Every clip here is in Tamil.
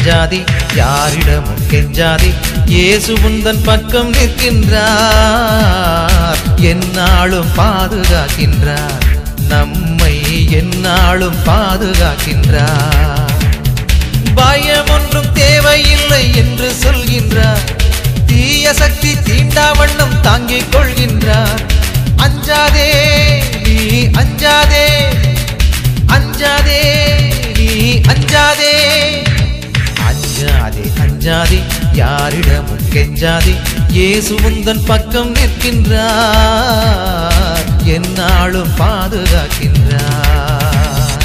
அஞ்சாதே யாரிடமும் கெஞ்சாதே இயேசு உந்தன் பக்கம் நிற்கின்றார் எந்நாளும் பாதுகாக்கின்றார் நம்மை எந்நாளும் பாதுகாக்கின்றார் பயம் ஒன்றும் தேவையில்லை என்று சொல்கின்றார் தீய சக்தி தீண்டாவண்ணம் தாங்கிக் கொள்கின்றார் அஞ்சாதே நீ அஞ்சாதே அஞ்சாதே நீ அஞ்சாதே அஞ்சாதே அஞ்சாதே யாரிடமும் கெஞ்சாதே இயேசு உந்தன் பக்கம் நிற்கின்றார் எந்நாளும் பாதுகாக்கின்றார்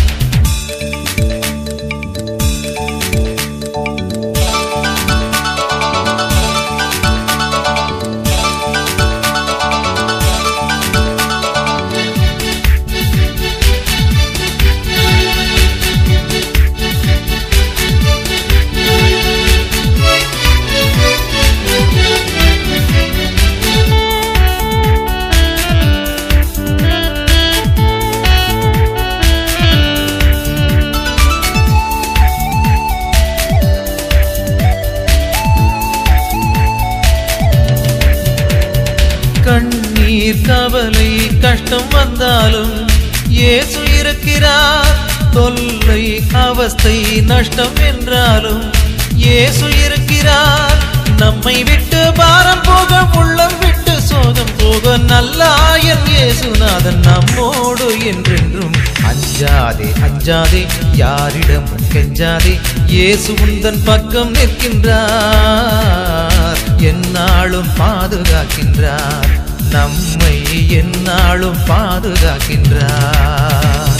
கண்ணீர் கவலை கஷ்டம் வந்தாலும் இயேசு இருக்கிறார் தொல்லை அவஸ்தை நஷ்டம் என்றாலும் இயேசு இருக்கிறார் நம்மை விட்டு பாரம் போக உள்ளம் விட்டு சோகம் போக நல்லாயன் இயேசுநாதன் நம்மோடு என்றென்றும் அஞ்சாதே அஞ்சாதே யாரிடமும் கெஞ்சாதே இயேசு உந்தன் பக்கம் நிற்கின்றார் எந்நாளும் பாதுகாக்கின்றார் நம்மை எந்நாளும் பாதுகாக்கின்றார்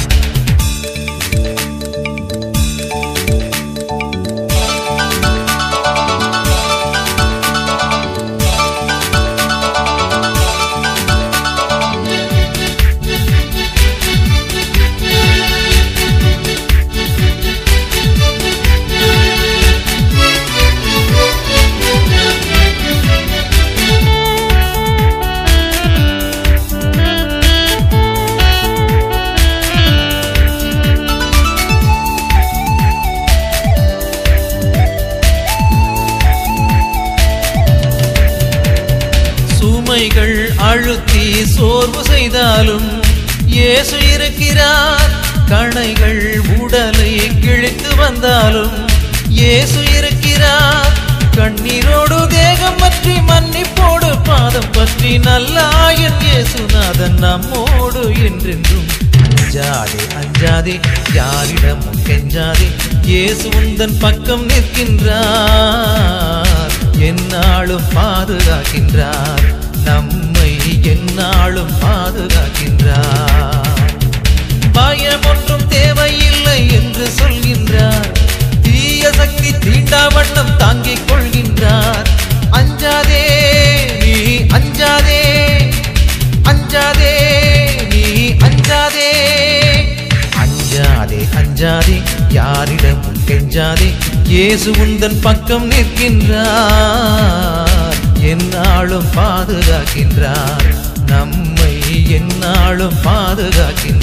சுமைகள் அழுத்தி சோர்வு செய்தாலும் இயேசு இருக்கிறார் கணைகள் உடலை கிழித்து வந்தாலும் இயேசு இருக்கிறார் கண்ணீரோடு தேகம் பற்றி மன்னிப்போடு பாதம் பற்றி நல்லாயன் இயேசுநாதன் நம்மோடு என்றென்றும் அஞ்சாதே அஞ்சாதே யாரிடமும் கெஞ்சாதே இயேசு உந்தன் பக்கம் நிற்கின்றார் எந்நாளும் பாதுகாக்கின்றார் நம்மை எந்நாளும் பாதுகாக்கின்றார் பயம் ஒன்றும் தேவையில்லை என்று சொல்கின்றார் தீய சக்தி தீண்டாவண்ணம் தாங்கிக் கொள்கின்றார் அஞ்சாதே நீ அஞ்சாதே அஞ்சாதே நீ அஞ்சாதே அஞ்சாதே அஞ்சாதே யாரிடமும் கெஞ்சாதே இயேசு உந்தன் பக்கம் நிற்கின்றார் எந்நாளும் பாதுகாக்கின்றார் நம்மை எந்நாளும் பாதுகாக்கின்றார்